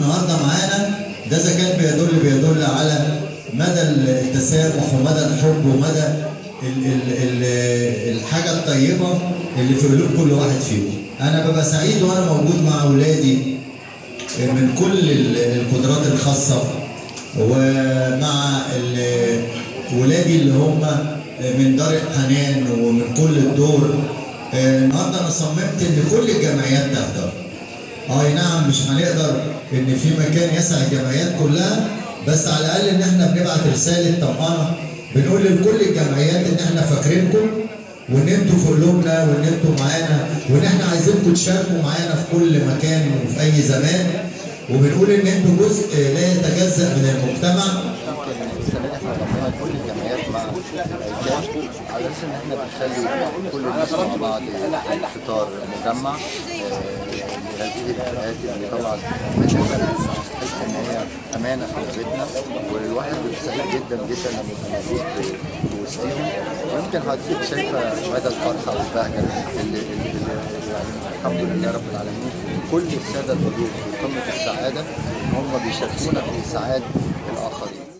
النهارده معانا ده اذا كان بيدل بيدل على مدى التسامح ومدى الحب ومدى ال ال ال الحاجه الطيبه اللي في قلوب كل واحد فيكم. انا ببقى سعيد وانا موجود مع اولادي من كل ال- القدرات الخاصه ومع ال- ولادي اللي هم من دار الحنان ومن كل الدور آه، النهارده انا صممت ان كل الجمعيات تحضر. اي نعم مش هنقدر ان في مكان يسع الجمعيات كلها بس على الاقل ان احنا بنبعت رساله طمانه بنقول لكل الجمعيات ان احنا فاكرينكم وان انتوا في قلوبنا وان انتوا معانا وان احنا عايزينكم تشاركوا معانا في كل مكان وفي اي زمان وبنقول ان انتوا جزء لا يتجزا من المجتمع يمكن السنه دي احنا ضمينا كل الجمعيات مع الايتام على اساس ان احنا بنخلي كل الناس مع بعض فطار مجمع آه، لهذه الفئات اللي طبعا بنحس ان هي امانه في بيتنا والواحد بيبقى سعيد جدا جدا لما يبقى موجود في وسطيهم ويمكن حضرتك شايفه مدى الفرحه والبهجه اللي, اللي اللي يعني الحمد لله رب العالمين كل الساده الضيوف في قمه السعاده ان هم بيشاركونا في سعاده الاخرين